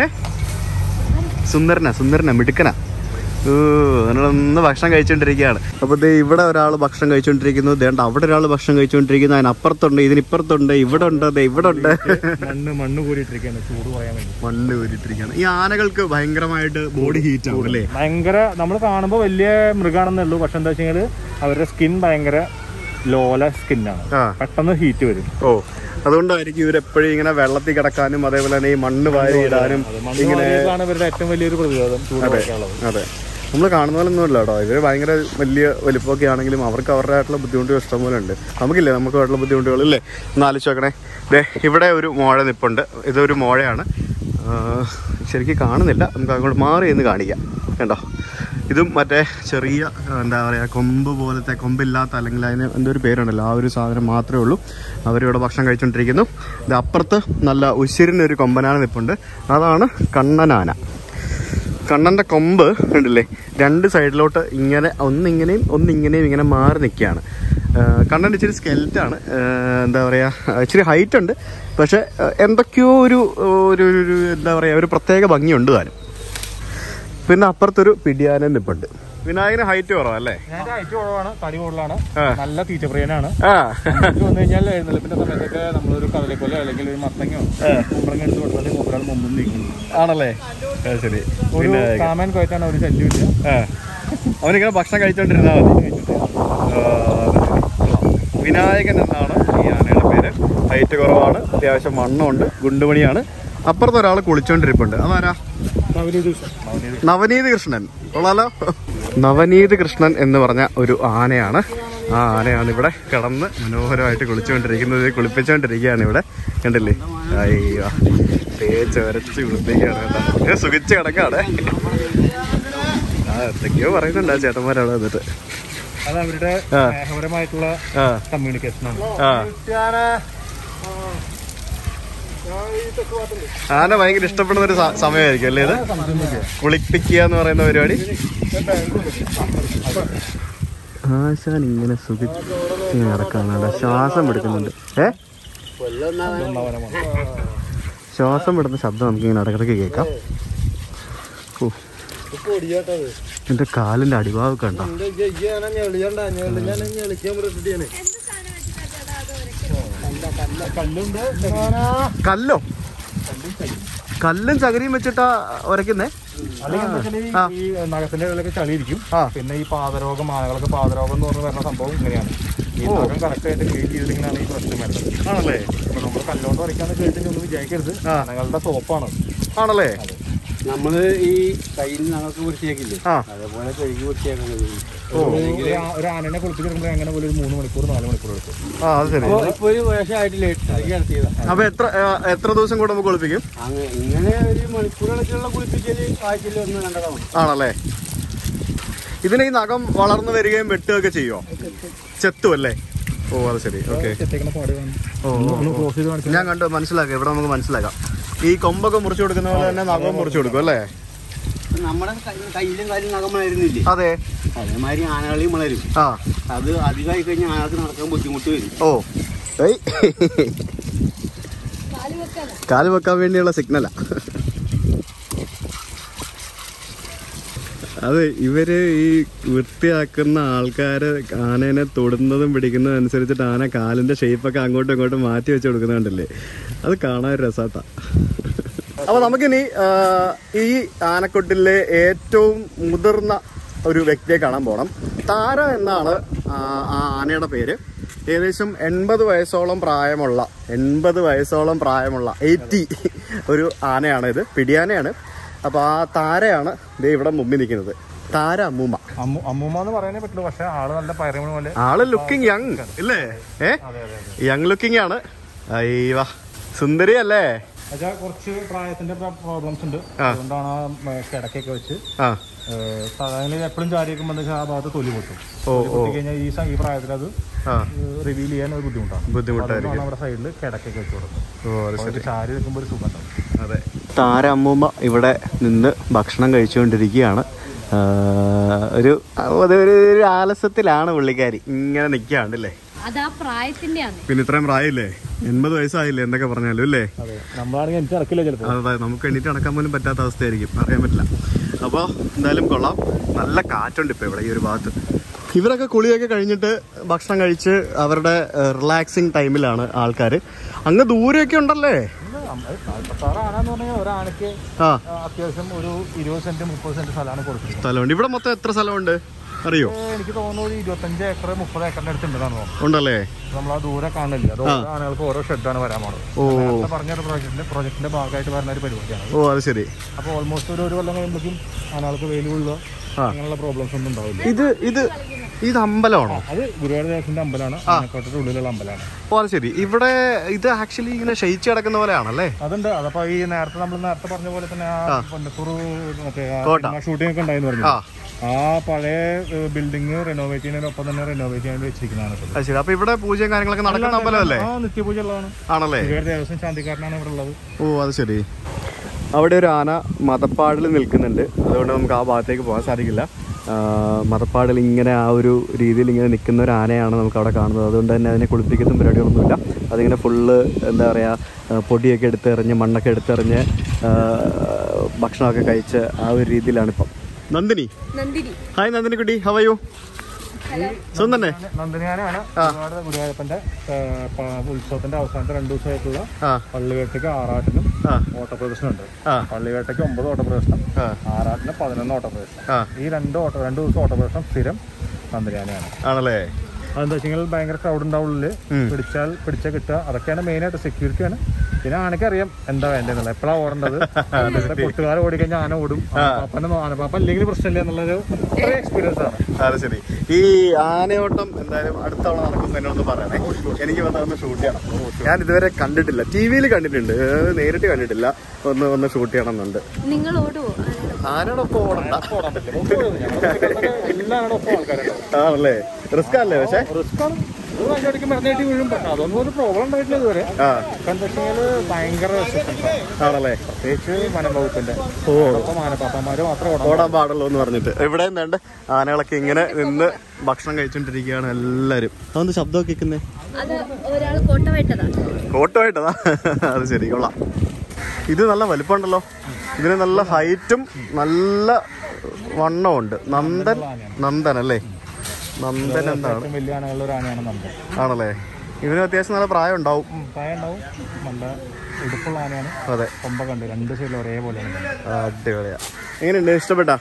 സുന്ദരനാ സുന്ദരനാ മിടുക്കനാ ഓ അതിനൊന്ന് ഭക്ഷണം കഴിച്ചുകൊണ്ടിരിക്കുകയാണ് അപ്പൊ ദേ ഇവിടെ ഒരാൾ ഭക്ഷണം കഴിച്ചുകൊണ്ടിരിക്കുന്നു ദേണ്ട അവിടെ ഒരാൾ ഭക്ഷണം കഴിച്ചുകൊണ്ടിരിക്കുന്നു അതിനപ്പുറത്തുണ്ട് ഇതിനിപ്പുറത്തുണ്ട് ഇവിടെ ഉണ്ട് ദേ ഇവിടെ ഉണ്ട് മണ്ണ് മണ്ണ് കൂടിയിട്ടിരിക്കുകയാണ് ചൂട് പറയാൻ വേണ്ടി മണ്ണ് ഊരിട്ടിരിക്കുകയാണ് ഈ ആനകൾക്ക് ഭയങ്കരമായിട്ട് ബോഡി ഹീറ്റ് ആവും അല്ലേ ഭയങ്കര നമ്മൾ കാണുമ്പോൾ വലിയ മൃഗാണെന്നേ ഉള്ളൂ പക്ഷെ എന്താ വെച്ചാൽ അവരുടെ സ്കിൻ ഭയങ്കര ലോല സ്കിന്നാണ് ആ. പെട്ടെന്ന് ഹീറ്റ് വരും ഓ അതുകൊണ്ടായിരിക്കും ഇവരെപ്പോഴും ഇങ്ങനെ വെള്ളത്തിൽ കിടക്കാനും അതേപോലെ തന്നെ ഈ മണ്ണ് വാരി ഇടാനും ഇങ്ങനെ മണ്ണ് ഇവരുടെ ഏറ്റവും വലിയൊരു പ്രതിരോധം ചൂട് കുറയ്ക്കാനുള്ളത് അതെ നമ്മൾ കാണുന്ന പോലെ ഒന്നുമില്ല കേട്ടോ ഇവര് ഭയങ്കര വലിയ വലിപ്പമൊക്കെ ആണെങ്കിലും അവർക്ക് അവരുടേതായിട്ടുള്ള ബുദ്ധിമുട്ടുകൾ ഇഷ്ടംപോലെ ഉണ്ട് നമുക്കില്ലേ നമുക്ക് ആയിട്ടുള്ള ബുദ്ധിമുട്ടുകൾ ഇല്ലേ ഒന്ന് ആലോചിച്ച് നോക്കണേ ദേ ഇവിടെ ഒരു മോഴ നിപ്പുണ്ട് ഇതൊരു മോഴയാണ് ആ, ശരിക്കും കാണുന്നില്ല നമുക്ക് അങ്ങോട്ട് മാറി എന്ന് കാണിക്കാം കണ്ടോ ഇതും മറ്റേ ചെറിയ ആ, എന്താ പറയുക കൊമ്പ് പോലത്തെ കൊമ്പില്ലാത്ത അല്ലെങ്കിൽ അതിന് എന്തോ ഒരു പേരുണ്ടല്ലോ ആ ഒരു സാധനം മാത്രമേ ഉള്ളൂ അവരിവിടെ ഭക്ഷണം കഴിച്ചുകൊണ്ടിരിക്കുന്നു ഇത് അപ്പുറത്ത് നല്ല ഉശിരിനൊരു കൊമ്പനാന നിപ്പുണ്ട് അതാണ് കണ്ണനാന കണ്ണന്റെ കൊമ്പ് ഉണ്ടല്ലേ രണ്ട് സൈഡിലോട്ട് ഇങ്ങനെ ഒന്നിങ്ങനെയും ഒന്നിങ്ങനെയും ഇങ്ങനെ മാറി നിൽക്കുകയാണ് കണ്ണൻ ഇച്ചിരി സ്കെൽറ്റാണ് എന്താ പറയുക ഇച്ചിരി ഹൈറ്റ് ഉണ്ട് പക്ഷെ ആ, എന്തൊക്കെയോ ഒരു ഒരു ഒരു- ഒരു എന്താ പറയുക ഒരു പ്രത്യേക ഭംഗിയുണ്ട് താനും പിന്നെ അപ്പുറത്തൊരു പിടിയാനം നിപ്പുണ്ട് വിനായകന് ഹൈറ്റ് കുറവല്ലേ ഞാൻ ഹൈറ്റ് കുറവാണ് തടി കൂടുതലാണ് ആ. നല്ല തീറ്റപ്രിയനാണ് ആ ഇത് വന്നു കഴിഞ്ഞാൽ എഴുന്നള്ളിപ്പിന്റെ സമയത്തൊക്കെ നമ്മളൊരു കടലക്കൊല അല്ലെങ്കിൽ ഒരു മത്തങ്ങയോ കുമ്പളങ്ങ എടുത്ത് കൊടുത്താൽ മൂപ്പരാൾ മുമ്പും നീങ്ങുന്നു ആണല്ലേ ആ, ശരി ഒരു വിനായകൻ കാമൻ കോയറ്റാണ് ഒരു ശല്യമില്ല ആ. അവനിങ്ങനെ ഭക്ഷണം കഴിച്ചോണ്ടിരുന്നാ മതി ആ, വിനായകൻ എന്നാണ് ഈ ആനയുടെ പേര് ഹൈറ്റ് കുറവാണ് അത്യാവശ്യം വണ്ണമുണ്ട് ഗുണ്ടുമണിയാണ് അപ്പുറത്ത് ഒരാൾ കുളിച്ചോണ്ടിരിപ്പുണ്ട് അതാരാ നവനീത് കൃഷ്ണൻ കൊള്ളാലോ നവനീത് കൃഷ്ണൻ എന്ന് പറഞ്ഞ ഒരു ആനയാണ് ആ ആനയാണ് ഇവിടെ കിടന്ന് മനോഹരമായിട്ട് കുളിച്ചുകൊണ്ടിരിക്കുന്നത് കുളിപ്പിച്ചുകൊണ്ടിരിക്കുകയാണ് ഇവിടെ കണ്ടില്ലേ അയ്യോ തേച്ച് വരച്ച് കുളിപ്പിക്കുകയാണ് കേട്ടോ ഏ, സുഖിച്ച് കിടക്കാണ് ആ എന്തൊക്കെയോ പറയുന്നുണ്ട് ആ ചേട്ടന്മാരവിടെ വന്നിട്ട് അത് അവരുടെ ആ. സ്നേഹപരമായിട്ടുള്ള ആ കമ്മ്യൂണിക്കേഷനാണ് ആ ആന ഭയങ്കര ഇഷ്ടപ്പെടുന്ന ഒരു സ- സമയമായിരിക്കും അല്ലേ ഇത് കുളിപ്പിക്കുക എന്ന് പറയുന്ന പരിപാടി ആശാൻ ഇങ്ങനെ സുഖിച്ച് നടക്കാണ് ശ്വാസം എടുക്കുന്നുണ്ട് ഏ ശ്വാസം വിടുന്ന ശബ്ദം നമുക്ക് ഇങ്ങനെ ഇടക്കിടക്ക് കേൾക്കാം ഓ എന്റെ കാലിന്റെ അടിഭാഗം കണ്ടോ കല്ലോ കല്ലും ചകരിയും വെച്ചിട്ടാ ഉരക്കുന്നേ അല്ലെങ്കിൽ എന്താ വെച്ചാല് ഈ നഖത്തിന്റെ ഇടയിലൊക്കെ ചളിയിരിക്കും ആ. പിന്നെ ഈ പാദരോഗം ആനകൾക്ക് പാദരോഗം എന്ന് പറഞ്ഞ് വരുന്ന സംഭവം ഇങ്ങനെയാണ് ഈ നഖം കറക്റ്റ് ആയിട്ട് ക്ലീൻ ചെയ്തില്ലെങ്കിലാണ് ഈ പ്രശ്നം വരുന്നത് ആണല്ലേ അപ്പൊ നമ്മൾ കല്ലോണ്ട് വരയ്ക്കാന്ന് കേട്ടിട്ട് ഒന്നും വിചാരിക്കരുത് ആനകളുടെ സോപ്പാണ് ആണല്ലേ നമ്മള് ഈ കയ്യിൽ ഞങ്ങൾക്ക് വൃത്തിയാക്കില്ലേ ആ അതേപോലെ കഴുകി വൃത്തിയാക്കുന്നത് ഒരു ആ- ഒരു ആനനെ കുളിപ്പിച്ചെടുക്കുമ്പോൾ അങ്ങനെ പോലെ ഒരു മൂന്ന് മണിക്കൂർ നാല് മണിക്കൂർ എടുക്കും ആ അത് ശരി ഇപ്പൊ ഒരു വേഷമായിട്ടില്ലേ ഇറക്കി നടത്തിയതാ അപ്പൊ എത്ര ആ, എത്ര ദിവസം കൂടെ നമുക്ക് കുളിപ്പിക്കും അങ്ങനെ ഇങ്ങനെ ഒരു മണിക്കൂറുകളൊക്കെയുള്ള കുളിപ്പിക്കല് ആഴ്ചയിൽ ഒന്ന് കണ്ടതാണ് ആണല്ലേ ഇതിന് ഈ നഖം വളർന്നു വരികയും വെട്ടുകയൊക്കെ ചെയ്യുമോ ചെത്തും അല്ലേ ഓ അത് ശരി ഓക്കെ ചെത്തേക്കണ പാട് കാണും ഓ ഒന്ന് ക്ലോസ് ചെയ്ത് കാണിച്ചാൽ ഞാൻ കണ്ടു മനസ്സിലാക്കാം ഇവിടെ നമുക്ക് മനസ്സിലാക്കാം ഈ കൊമ്പൊക്കെ മുറിച്ചു കൊടുക്കുന്ന പോലെ തന്നെ നഖം മുറിച്ചു കൊടുക്കും അല്ലേ നമ്മുടെ കൈ- കയ്യിലും കാലും നഖം വളരുന്നില്ലേ അതെ അതേമാതിരി ആനകളെയും വളരും ആ അത് അധികമായി കഴിഞ്ഞാൽ ആൾക്ക് നടക്കാൻ ബുദ്ധിമുട്ട് വരും ഓ ഏയ് കാല് വെക്കാൻ വേണ്ടിയുള്ള സിഗ്നലാ അത് ഇവര് ഈ വൃത്തിയാക്കുന്ന ആൾക്കാര് ആനേനെ തൊടുന്നതും പിടിക്കുന്നതും അനുസരിച്ചിട്ട് ആന കാലിന്റെ ഷേപ്പൊക്കെ അങ്ങോട്ടും ഇങ്ങോട്ടും മാറ്റി വെച്ച് കൊടുക്കുന്നുണ്ടല്ലേ അത് കാണാൻ ഒരു രസാട്ടാ അപ്പൊ നമുക്കിനി ആ, ഈ ആനക്കൊട്ടിലെ ഏറ്റവും മുതിർന്ന ഒരു വ്യക്തിയെ കാണാൻ പോണം താര എന്നാണ് ആ ആ ആനയുടെ പേര് ഏകദേശം എൺപത് വയസ്സോളം പ്രായമുള്ള എൺപത് വയസ്സോളം പ്രായമുള്ള എയ്റ്റി ഒരു ആനയാണ് ഇത് പിടിയാനയാണ് അപ്പൊ ആ താരയാണ് ദേ ഇവിടെ മുമ്പിൽ നിൽക്കുന്നത് താര അമ്മൂമ്മ അമ്മു അമ്മൂമ്മ എന്ന് പറയാനേ പറ്റുള്ളൂ പക്ഷെ ആള് നല്ല പയറിമണ പോലെ ആള് ലുക്കിംഗ് യങ് ഇല്ലേ ഏ യങ് ലുക്കിംഗ് ആണ് അയ്യവാ സുന്ദരി അല്ലേ പക്ഷെ കുറച്ച് പ്രായത്തിന്റെ പ്രോബ്ലംസ് ഉണ്ട് അതുകൊണ്ടാണ് ആ മ, കിടക്കയൊക്കെ വെച്ച് ആ ഏഹ്, സാധാരണ എപ്പോഴും ചാരി വെക്കുമ്പോൾ എന്താ വെച്ചാൽ ആ ഭാഗത്ത് തൊലി പൊട്ടും ഓ തൊലി പൊട്ടി കഴിഞ്ഞാൽ ഈ സ- ഈ പ്രായത്തിൽ അത് ആ റിവീൽ ചെയ്യാൻ ഒരു ബുദ്ധിമുട്ടാണ് ബുദ്ധിമുട്ടായിരിക്കും അതുകൊണ്ടാണ് അവിടെ സൈഡിൽ കിടക്കയൊക്കെ വെച്ച് കൊടുക്കുന്നത് ഓ അത് അപ്പോൾ ഒരു ചാരി വെക്കുമ്പോൾ ഒരു സുഖം ഉണ്ടാവും അതെ താര അമ്മൂമ്മ ഇവിടെ നിന്ന് ഭക്ഷണം കഴിച്ചുകൊണ്ടിരിക്കുകയാണ് ആ, ഒരു അത് ഒരു ഒരു ആലസ്യത്തിലാണ് പുള്ളിക്കാരി ഇങ്ങനെ നിൽക്കുകയാണ്ടല്ലേ അതാ പ്രായത്തിന്റെയാണ് പിന്നെ ഇത്രയും പ്രായമില്ലേ എൺപത് വയസ്സായില്ലേ എന്തൊക്കെ പറഞ്ഞാലും അല്ലേ അതെ നമ്മളാണെങ്കിൽ എനിക്ക് ഇറക്കില്ല ചിലപ്പോൾ അതെ നമുക്ക് എണീറ്റ് നടക്കാൻ പോലും പറ്റാത്ത അവസ്ഥയായിരിക്കും അറിയാൻ പറ്റില്ല അപ്പോൾ എന്തായാലും കൊള്ളാം നല്ല കാറ്റുണ്ട് ഇപ്പോൾ ഇവിടെ ഈ ഒരു ഭാഗത്ത് ഇവരൊക്കെ കുളിയൊക്കെ കഴിഞ്ഞിട്ട് ഭക്ഷണം കഴിച്ച് അവരുടെ റിലാക്സിങ് ടൈമിലാണ് ആൾക്കാർ അങ്ങ് ദൂരെയൊക്കെ ഉണ്ടല്ലേ നാൽപ്പത്താറ് ആണെന്ന് പറഞ്ഞാൽ ഒരാണയ്ക്ക് ആ അത്യാവശ്യം ഒരു ഇരുപത് സെന്റ് മുപ്പത് സെന്റ് സ്ഥലമാണ് കൊടുത്തിരിക്കുന്നത് സ്ഥലമുണ്ട് ഇവിടെ മൊത്തം എത്ര സ്ഥലമുണ്ട് അറിയോ ഏഹ് എനിക്ക് തോന്നുന്നു ഒരു ഇരുപത്തഞ്ച് ഏക്കർ മുപ്പത് ഏക്കറിന്റെ അടുത്ത് ഉണ്ടെന്നാണ് തോന്നുന്നത് ഉണ്ടല്ലേ നമ്മൾ ആ ദൂരെ കാണില്ല അത് ഓരോ ആനകൾക്ക് ഓരോ ഷെഡാണ് വരാൻ പോകുന്നത് ഓ നേരത്തെ പറഞ്ഞ ഒരു പ്രോജക്റ്റിന്റെ പ്രോജക്റ്റിന്റെ ഭാഗമായിട്ട് വരുന്ന ഒരു പരിപാടിയാണ് ഓ അത് ശരി അപ്പോൾ ഓൾമോസ്റ്റ് ഒരു ഒരു കൊല്ലം കഴിയുമ്പോഴേക്കും ആനകൾക്ക് വെയിലുള്ള അങ്ങനെയുള്ള പ്രോബ്ലംസ് ഒന്നും ഉണ്ടാവില്ല ഇത് ഇത് ഇത് അമ്പലമാണോ അത് ഗുരുവായൂർ ദേവസ്വന്റെ അമ്പലമാണ് ആനക്കോട്ടയുടെ ഉള്ളിലുള്ള അമ്പലമാണ് ഓ അത് ശരി ഇവിടെ ഇത് ആക്ച്വലി ഇങ്ങനെ ഷെയ്ച്ച് കിടക്കുന്ന പോലെയാണല്ലേ അതുണ്ട് അതപ്പോ ഈ നേരത്തെ നമ്മൾ നേരത്തെ പറഞ്ഞ പോലെ തന്നെ ആ പൊന്നത്തൂർ മറ്റേ കോട്ട. ഷൂട്ടിംഗ് ഒക്കെ ഉണ്ടായെന്ന് പറഞ്ഞു ആ ആ പഴയ ബിൽഡിംഗ് റിനോവേറ്റ് ചെയ്യുന്നതിനൊപ്പം തന്നെ റിനോവേറ്റ് ചെയ്യാൻ വെച്ചിരിക്കുന്നതാണ് ഇപ്പോൾ. അത് ശരി അപ്പൊ ഇവിടെ പൂജയും കാര്യങ്ങളൊക്കെ നടക്കുന്ന അമ്പലമല്ലേ ആ നിത്യപൂജ ഉള്ളതാണ് ആണല്ലേ ഗുരുവായൂർ ദേവസ്വം ശാന്തിക്കാരനാണ് ഇവിടെ ഉള്ളത് ഓ അത് ശരി അവിടെ ഒരു ആന മതപ്പാടിൽ നിൽക്കുന്നുണ്ട് അതുകൊണ്ട് നമുക്ക് ആ ഭാഗത്തേക്ക് പോകാൻ സാധിക്കില്ല ആ, മതപ്പാടിൽ ഇങ്ങനെ ആ ഒരു രീതിയിൽ ഇങ്ങനെ നിൽക്കുന്ന ഒരു ആനയാണ് നമുക്ക് അവിടെ കാണുന്നത് അതുകൊണ്ട് തന്നെ അതിനെ കുളിപ്പിക്കുന്ന പരിപാടികളൊന്നുമില്ല അതിങ്ങനെ ഫുള്ള് എന്താ പറയുക പൊടിയൊക്കെ എടുത്തെറിഞ്ഞ് മണ്ണൊക്കെ എടുത്തെറിഞ്ഞ് ആ, ഭക്ഷണമൊക്കെ കഴിച്ച് ആ ഒരു രീതിയിലാണിപ്പം നന്ദിനി നന്ദിനി ഹായ് നന്ദിനി കുട്ടി ഹവയോ സുഖം തന്നെ നന്ദിനിയാനാണ് ഒരുപാട് ഗുരുവായൂരപ്പന്റെ ഏ, പ- ഉത്സവത്തിന്റെ അവസാനത്തെ രണ്ടു ദിവസമായിട്ടുള്ള ആ പള്ളിവേട്ടയ്ക്ക് ആറാട്ടിനും ആ ഓട്ടപ്രദർശനം ഉണ്ട് ആ പള്ളിവേട്ടയ്ക്ക് ഒമ്പത് ഓട്ടപ്രദർശനം ആ ആറാട്ടിന് പതിനൊന്ന് ഓട്ടപ്രദർശനം ആ ഈ രണ്ട് ഓട്ട രണ്ട് ദിവസം ഓട്ടപ്രദർശനം സ്ഥിരം നന്ദിനിയാനയാണ് ആണല്ലേ അതെന്താ വെച്ചാൽ ഭയങ്കര ക്രൗഡ് ഉണ്ടാവുള്ളിൽ ഉം. പിടിച്ചാൽ പിടിച്ചാൽ കിട്ടുക അതൊക്കെയാണ് മെയിൻ ആയിട്ട് സെക്യൂരിറ്റിയാണ് പിന്നെ ആനയ്ക്ക് അറിയാം എന്താ വേണ്ടതെന്നുള്ളത് എപ്പോഴാണ് ഓടേണ്ടത് ഇവിടെ കൊട്ടുകാർ ഓടിക്കഴിഞ്ഞാൽ ആന ഓടും ആനപ്പാപ്പനെ ആനപ്പാപ്പ അല്ലെങ്കിൽ പ്രശ്നമില്ല എന്നുള്ളൊരു എക്സ്പീരിയൻസ് ആണ് അത് ശരി ഈ ആനയോട്ടം എന്തായാലും അടുത്ത തവണ നടക്കുമ്പോൾ എന്നോടൊന്ന് പറയണേ എനിക്ക് വന്ന് ഒന്ന് ഷൂട്ട് ചെയ്യണം ഞാൻ ഇതുവരെ കണ്ടിട്ടില്ല ടി വിയിൽ കണ്ടിട്ടുണ്ട് ഏഹ് നേരിട്ട് കണ്ടിട്ടില്ല ഒന്ന് ഒന്ന് ഷൂട്ട് ചെയ്യണം എന്നുണ്ട് നിങ്ങൾ ഓടുവോ ആനയോടൊപ്പം ഓടണ്ട എല്ലാവരുടെ ഒപ്പം ആൾക്കാരുണ്ടാവും ആണല്ലേ റിസ്ക് അല്ലേ പക്ഷെ റിസ്ക് ആണ് ഇത് വണ്ടിയടിക്കും മരുന്നേറ്റി വീഴും പക്ഷെ അതൊന്നും ഒരു പ്രോബ്ലം ഉണ്ടായിട്ടില്ല ഇതുവരെ ആ എന്താ വെച്ചാൽ ഭയങ്കര resistance ആണ്. ആണല്ലേ പ്രത്യേകിച്ച് വനം വകുപ്പിന്റെ ഓ ഒപ്പം ആനപ്പാപ്പന്മാര് മാത്രം ഓടാൻ ഓടാൻ പാടുള്ളൂ എന്ന് പറഞ്ഞിട്ട് ഇവിടെ എന്താണ്ട് ആനകളൊക്കെ ഇങ്ങനെ നിന്ന് ഭക്ഷണം കഴിച്ചോണ്ടിരിക്കുകയാണ് എല്ലാരും അതൊന്ന് ശബ്ദമൊക്കെ കേൾക്കുന്നേ അത് ഒരാൾ കോട്ട വെട്ടതാ കോട്ടമായിട്ടതാ അത് ശരി കൊള്ളാം ഇത് നല്ല വലിപ്പമുണ്ടല്ലോ ഇതിന് നല്ല ഹൈറ്റും നല്ല വണ്ണമുണ്ട് നന്ദൻ നന്ദൻ അല്ലേ നന്ദൻ എന്താണ് ഏറ്റവും വലിയ ആനകളുടെ ഒരു ആനയാണ് നന്ദൻ ആണല്ലേ ഇവന് അത്യാവശ്യം നല്ല പ്രായം ഉണ്ടാവും ഉം, പ്രായം ഉണ്ടാവും നല്ല ഇടുപ്പുള്ള ആനയാണ് അതെ കൊമ്പ കണ്ട് രണ്ട് സൈഡിലും ഒരേപോലെയാണ് ആ, അടിപൊളിയാ എങ്ങനെയുണ്ട് ഇഷ്ടപ്പെട്ടാ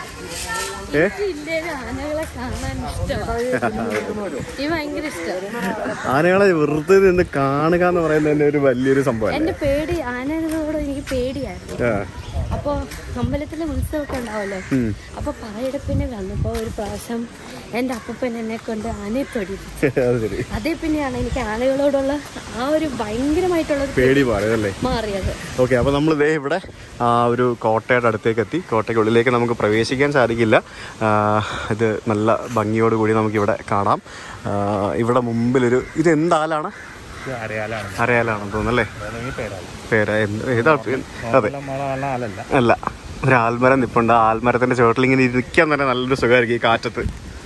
ഏ ഇന്ത്യയിലെ ആനകളെ കാണാൻ ഇഷ്ടമാണ് ഈ ഭയങ്കര ഇഷ്ടമാണ് ആനകളെ വെറുതെ നിന്ന് കാണുക എന്ന് പറയുന്നത് തന്നെ ഒരു വലിയൊരു സംഭവം എന്റെ പേടി ആനകളോട് എനിക്ക് പേടിയായിരുന്നു അപ്പൊ അമ്പലത്തിലെ ഉത്സവമൊക്കെ ഉണ്ടാവല്ലോ അപ്പൊ പായെടുപ്പിന് വന്നപ്പോ ഒരു പ്രാവശ്യം എന്റെ അപ്പൂപ്പൻ എന്നെ കൊണ്ട് ആനയെ തൊടിപ്പിച്ചു അത് ശരി അതേ പിന്നെയാണ് എനിക്ക് ആനകളോടുള്ള ആ ഒരു ഭയങ്കരമായിട്ടുള്ള ഒരു പേടി മാറിയതല്ലേ മാറിയത് ഓക്കെ അപ്പോൾ നമ്മൾ ഇതേ ഇവിടെ ആ, ഒരു കോട്ടയുടെ അടുത്തേക്ക് എത്തി കോട്ടയ്ക്കുള്ളിലേക്ക് നമുക്ക് പ്രവേശിക്കാൻ സാധിക്കില്ല ആ, ഇത് നല്ല ഭംഗിയോടുകൂടി നമുക്കിവിടെ കാണാം ആ, ഇവിടെ മുമ്പിലൊരു ഇത് എന്താലാണ് ഇത് അരയാലാണ് അറിയാലാണെന്ന് തോന്നുന്നല്ലേ അല്ലെങ്കിൽ പേരാണ് പേര് എന്ത് ഏതാ അതെ നമ്മളെ ആലല്ല അല്ല ഒരു ആൽമരം നിപ്പുണ്ട് ആ ആൽമരത്തിന്റെ ചുവട്ടിൽ ഇങ്ങനെ ഇരിക്കാൻ തന്നെ നല്ലൊരു സുഖമായിരിക്കും ഈ കാറ്റത്ത്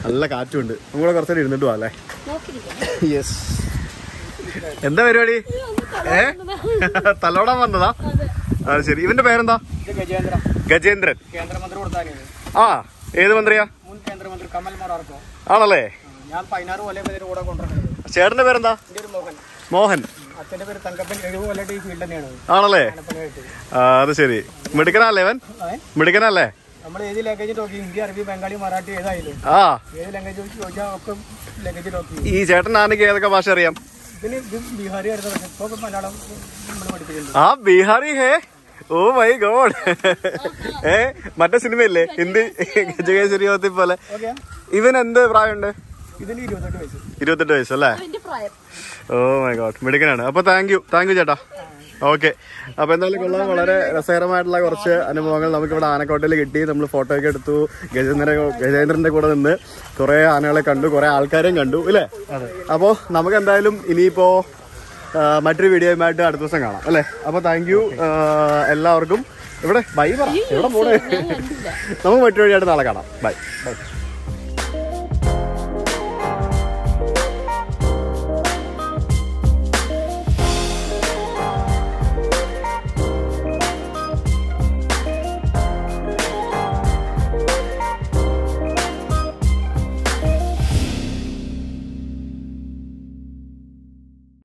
നല്ല കാറ്റുണ്ട് നമ്മളെ കുറച്ചേരം ഇരുന്നിട്ട് പോവാം അല്ലേ നോക്കിയിരിക്കാം യെസ് എന്താ പരിപാടി ഏ തലോടാൻ വന്നതാ ആ ശരി ഇവന്റെ പേരെന്താ ഗജേന്ദ്ര ഗജേന്ദ്രൻ കേന്ദ്രമന്ത്രി കൊടുത്താനേ ആ ഏത് മന്ത്രിയാ മുൻ കേന്ദ്രമന്ത്രി കമൽ മൊറാർക്കോ ആണല്ലേ ഞാൻ പതിനാറ് കൊല്ലം പേര് കൂടെ കൊണ്ടുവരുന്നത് ചേട്ടന്റെ പേരെന്താ എൻ്റെ ഒരു മോഹൻ മോഹൻ അച്ഛൻ്റെ പേര് തങ്കപ്പൻ എഴുപത് കൊല്ലമായിട്ട് ഈ ഫീൽഡ് തന്നെയാണ് ആണല്ലേ പണിയായിട്ട് ആ അത് ശരി മിടുക്കനല്ലേ അവൻ ഏ? മിടുക്കനല്ലേ നമ്മൾ ഏത് ലാംഗ്വേജ് നോക്കി ഹിന്ദി അറബി ബംഗാളി മറാഠി ഏതായാലും ആ ഏത് ലാംഗ്വേജ് ചോദിച്ചാൽ ഒക്കെ ലാംഗ്വേജ് നോക്കി ഈ ചേട്ടൻ ആനക്ക് ഏതൊക്കെ ഭാഷ അറിയാം ഇതിന് ഇത് ബീഹാരി ആയിരുന്നു പക്ഷേ ഇപ്പോൾ മലയാളം നമ്മൾ പഠിപ്പിക്കുന്നുണ്ട് ആ Bihari hey oh my god ഏ മറ്റേ സിനിമയില്ലേ ഹിന്ദി ഗജകേശ്വരി ഹോത്തി പോലെ ഓക്കെ ഇവൻ എന്ത് പ്രായമുണ്ട് ഇതിന് ഇരുപത്തെട്ട് വയസ്സ് ഇരുപത്തെട്ട് വയസ്സല്ലേ എന്റെ പ്രായം ഓ മൈ ഗോഡ് മിടുക്കനാണ് അപ്പൊ താങ്ക് യു താങ്ക് യു ചേട്ടാ ഓക്കെ അപ്പൊ എന്തായാലും കൊള്ളാം വളരെ രസകരമായിട്ടുള്ള കുറച്ച് അനുഭവങ്ങൾ നമുക്ക് ഇവിടെ ആനക്കോട്ടയിൽ കിട്ടി നമ്മൾ ഫോട്ടോ ഒക്കെ എടുത്തു ഗജേന്ദ്ര ഗജേന്ദ്രന്റെ കൂടെ നിന്ന് കുറെ ആനകളെ കണ്ടു കുറെ ആൾക്കാരെയും കണ്ടു ഇല്ലേ അപ്പോ നമുക്ക് എന്തായാലും ഇനിയിപ്പോ ആ, മറ്റൊരു വീഡിയോയുമായിട്ട് അടുത്ത ദിവസം കാണാം അല്ലേ അപ്പൊ താങ്ക് യു എല്ലാവർക്കും ഇവിടെ ബൈ പറ എവിടെ പോണേ ഞാൻ കണ്ടില്ല നമുക്ക് മറ്റൊരു വഴിയായിട്ട് നാളെ കാണാം ബൈ ബൈ